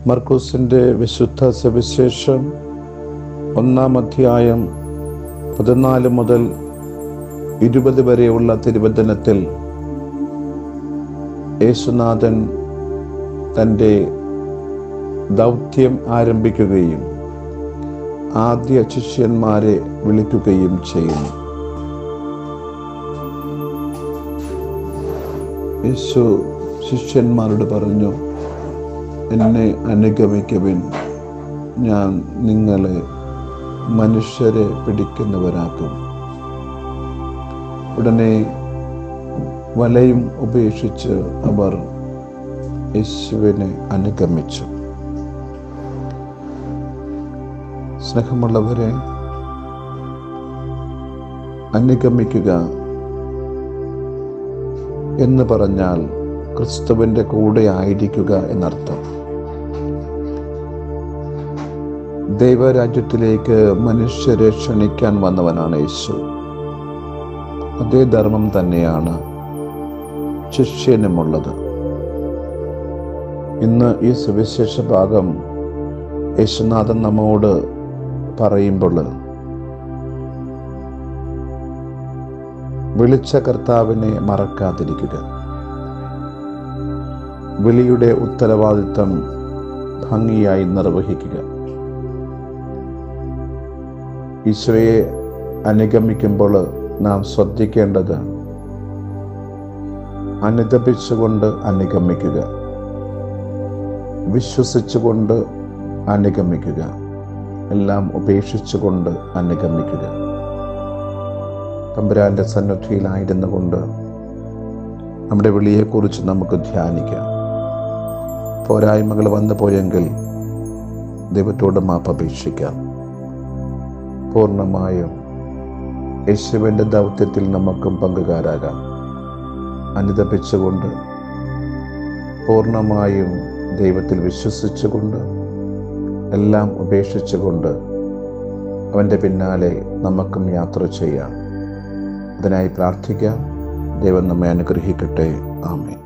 മർക്കൂസിൻ്റെ വിശുദ്ധ സവിശേഷം ഒന്നാം അധ്യായം പതിനാല് മുതൽ ഇരുപത് വരെയുള്ള തിരുവചനത്തിൽ യേശുനാഥൻ തൻ്റെ ദൗത്യം ആരംഭിക്കുകയും ആദ്യ ശിഷ്യന്മാരെ വിളിക്കുകയും ചെയ്യുന്നു യേശു ശിഷ്യന്മാരോട് പറഞ്ഞു എന്നെ അനുഗമിക്കുവിൻ ഞാൻ നിങ്ങളെ മനുഷ്യരെ പിടിക്കുന്നവരാക്കും ഉടനെ വലയും ഉപേക്ഷിച്ച് അവർ യേശുവിനെ അനുഗമിച്ചു സ്നേഹമുള്ളവരെ അനുഗമിക്കുക എന്ന് പറഞ്ഞാൽ ക്രിസ്തുവിൻ്റെ കൂടെ ആയിരിക്കുക എന്നർത്ഥം ദൈവരാജ്യത്തിലേക്ക് മനുഷ്യരെ ക്ഷണിക്കാൻ വന്നവനാണ് യേശു അതേ ധർമ്മം തന്നെയാണ് ശിഷ്യനുമുള്ളത് ഇന്ന് ഈ സുവിശേഷ ഭാഗം യേശുനാഥൻ നമ്മോട് പറയുമ്പോൾ വിളിച്ച കർത്താവിനെ മറക്കാതിരിക്കുക വിളിയുടെ ഉത്തരവാദിത്തം ഭംഗിയായി നിർവഹിക്കുക ഈശോയെ അനുഗമിക്കുമ്പോൾ നാം ശ്രദ്ധിക്കേണ്ടത് അനുദപിച്ചുകൊണ്ട് അനുഗമിക്കുക വിശ്വസിച്ചുകൊണ്ട് അനുഗമിക്കുക എല്ലാം ഉപേക്ഷിച്ചുകൊണ്ട് അനുഗമിക്കുക തമ്പുരാൻ്റെ സന്നദ്ധിയിലായിരുന്നു കൊണ്ട് നമ്മുടെ വിളിയെക്കുറിച്ച് നമുക്ക് ധ്യാനിക്കാം പോരായ്മകൾ വന്നു പോയെങ്കിൽ ദൈവത്തോട് മാപ്പ് അപേക്ഷിക്കാം പൂർണ്ണമായും യേശുവിൻ്റെ ദൗത്യത്തിൽ നമുക്കും പങ്കുകാരാകാം അനുദപിച്ചുകൊണ്ട് പൂർണ്ണമായും ദൈവത്തിൽ വിശ്വസിച്ചുകൊണ്ട് എല്ലാം ഉപേക്ഷിച്ചുകൊണ്ട് അവൻ്റെ പിന്നാലെ നമുക്കും യാത്ര ചെയ്യാം അതിനായി പ്രാർത്ഥിക്കാം ദൈവം നമ്മെ അനുഗ്രഹിക്കട്ടെ ആമേൻ